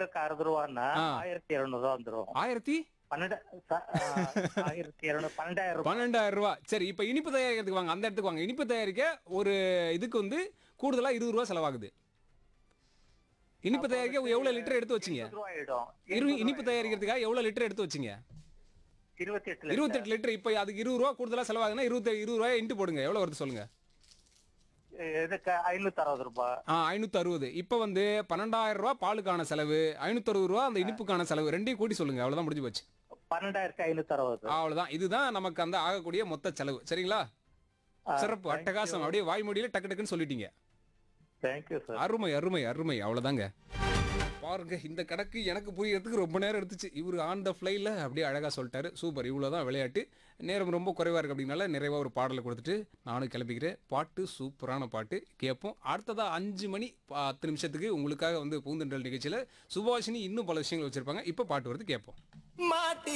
லிட்டருக்கு அறுபது ரூபான்னா ஆ. ஆயிரத்தி இருநூறு ரூபா வந்துரும் ஆயிரத்தி பன்னெண்டு ச- ஆ, ஆயிரத்தி இருநூறு பன்னெண்டாயிரம் ரூபாய் பன்னெண்டாயிரம் ரூபாய் சரி இப்போ இனிப்பு தயாரிக்கிறதுக்கு வாங்க அந்த இடத்துக்கு வாங்க இனிப்பு தயாரிக்க ஒரு இதுக்கு வந்து கூடுதலா இருபது ரூபா செலவாகுது இனிப்பு தயாரிக்க எவ்வளவு லிட்டர் எடுத்து வச்சீங்க இருபது ரூபாய் ஆயிடும் இரு இனிப்பு தயாரிக்கிறதுக்காக எவ்வளவு லிட்டர் எடுத்து வச்சீங்க இருபத்தி எட்டு இருபத்தெட்டு லிட்டர் இப்போ அதுக்கு இருபது ரூபா கூடுதலா செலவாகுதுன்னா இருபத்தி இருபது ரூபாய் இன்ட்டு போடுங்க எவ்வளவு வருது சொல்லுங்க இதுக்கு ஐநூத்தி அறுபது ரூபாய் ஆ ஐநூத்தி அறுபது இப்போ வந்து பன்னெண்டாயிரம் ரூபா பாலுக்கான செலவு ஐநூத்தி அறுபது ரூபா அந்த இனிப்புக்கான செலவு ரெண்டையும் கூட்டி சொல்லுங்க அவ்வளவுதான் முடிஞ்சு போச்சு பன்னெண்டாயிரத்தி ஐநூத்தி அறுபது அவ்வளவுதான் இதுதான் நமக்கு அந்த ஆகக்கூடிய மொத்த செலவு சரிங்களா ஆ, சிறப்பு அட்டகாசம் அப்படியே வாய்மொழியில டக்கு டக்குன்னு சொல்லிட்டீங்க தேங்க்யூ சார் அருமை அருமை அருமை அவ்வளவுதாங்க பாருங்க இந்த கணக்கு எனக்கு புரியறதுக்கு ரொம்ப நேரம் எடுத்துச்சு இவர் ஆன் த ஃப்ளைல அப்படியே அழகா சொல்லிட்டாரு சூப்பர் இவ்வளவுதான் விளையாட்டு நேரம் ரொம்ப குறைவா இருக்கு அப்படின்னால நிறைவா ஒரு பாடலை கொடுத்துட்டு நானும் கிளம்பிக்கிறேன் பாட்டு சூப்பரான பாட்டு கேட்போம் அடுத்ததா அஞ்சு மணி பத்து நிமிஷத்துக்கு உங்களுக்காக வந்து பூந்தென்றல் நிகழ்ச்சியில சுபாஷினி இன்னும் பல விஷயங்கள் வச்சிருப்பாங்க இப்போ பாட்டு வருது கேட்போம் மாட்டி